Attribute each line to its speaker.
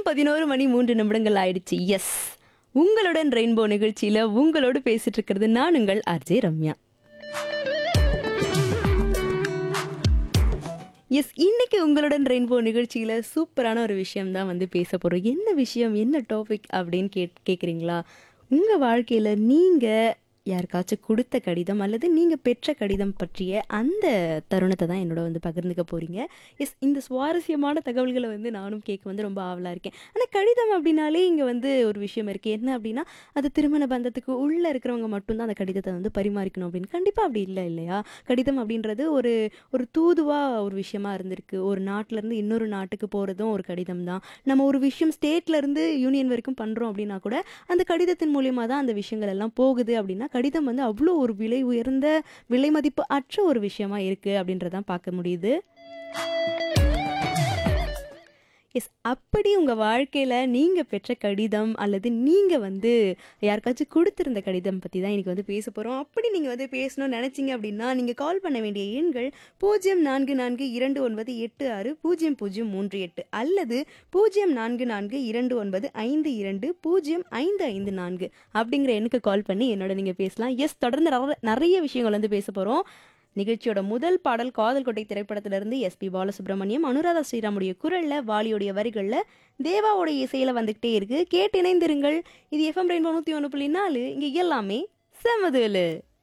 Speaker 1: பதினோரு மணி மூன்று நிமிடங்கள் ஆயிடுச்சு எஸ் உங்களுடன் ரெயின்போ நிகழ்ச்சியில உங்களோடு பேசிட்டு இருக்கிறது நான் உங்கள் அர்ஜே ரம்யா எஸ் இன்னைக்கு உங்களுடன் ரெயின்போ நிகழ்ச்சியில சூப்பரான ஒரு விஷயம் தான் வந்து பேச போறோம் என்ன விஷயம் என்ன டாபிக் அப்படின்னு கேட் கேட்குறீங்களா உங்க வாழ்க்கையில நீங்க யாருக்காச்சும் கொடுத்த கடிதம் அல்லது நீங்கள் பெற்ற கடிதம் பற்றிய அந்த தருணத்தை தான் என்னோட வந்து பகிர்ந்துக்க போகிறீங்க எஸ் இந்த சுவாரஸ்யமான தகவல்களை வந்து நானும் கேட்க வந்து ரொம்ப ஆவலாக இருக்கேன் ஆனால் கடிதம் அப்படின்னாலே இங்கே வந்து ஒரு விஷயம் இருக்குது என்ன அப்படின்னா அது திருமண பந்தத்துக்கு உள்ளே இருக்கிறவங்க மட்டும்தான் அந்த கடிதத்தை வந்து பரிமாறிக்கணும் அப்படின்னு கண்டிப்பாக அப்படி இல்லை இல்லையா கடிதம் அப்படின்றது ஒரு ஒரு தூதுவாக ஒரு விஷயமா இருந்திருக்கு ஒரு நாட்டிலேருந்து இன்னொரு நாட்டுக்கு போகிறதும் ஒரு கடிதம் தான் நம்ம ஒரு விஷயம் ஸ்டேட்லேருந்து யூனியன் வரைக்கும் பண்ணுறோம் அப்படின்னா கூட அந்த கடிதத்தின் மூலியமாக தான் அந்த விஷயங்கள் எல்லாம் போகுது அப்படின்னா கடிதம் வந்து அவ்வளோ ஒரு விலை உயர்ந்த விலை மதிப்பு அற்ற ஒரு விஷயமா இருக்குது அப்படின்றதான் பார்க்க முடியுது எஸ் அப்படி உங்கள் வாழ்க்கையில் நீங்கள் பெற்ற கடிதம் அல்லது நீங்கள் வந்து யாருக்காச்சும் கொடுத்துருந்த கடிதம் பற்றி தான் இன்றைக்கி வந்து பேச போகிறோம் அப்படி நீங்கள் வந்து பேசணும்னு நினச்சிங்க அப்படின்னா நீங்கள் கால் பண்ண வேண்டிய எண்கள் பூஜ்ஜியம் நான்கு நான்கு இரண்டு ஒன்பது எட்டு ஆறு பூஜ்ஜியம் பூஜ்ஜியம் மூன்று எட்டு அல்லது பூஜ்ஜியம் நான்கு நான்கு இரண்டு ஒன்பது ஐந்து இரண்டு பூஜ்ஜியம் ஐந்து ஐந்து நான்கு அப்படிங்கிற எண்ணுக்கு கால் பண்ணி என்னோட நீங்கள் பேசலாம் எஸ் தொடர்ந்து நிறைய- நிறைய விஷயங்கள் வந்து பேச போகிறோம் நிகழ்ச்சியோட முதல் பாடல் காதல் கோட்டை திரைப்படத்திலிருந்து எஸ்பி பாலசுப்ரமணியம் அனுராதா ஸ்ரீராமுடைய குரல்ல வாலியுடைய வரிகள்ல தேவாவோட இசையில வந்துகிட்டே இருக்கு கேட்டு இணைந்திருங்கள் இது எஃப்எம் ரெயின்போ நூத்தி ஒன்று புள்ளி நாலு இங்க எல்லாமே செமதுலு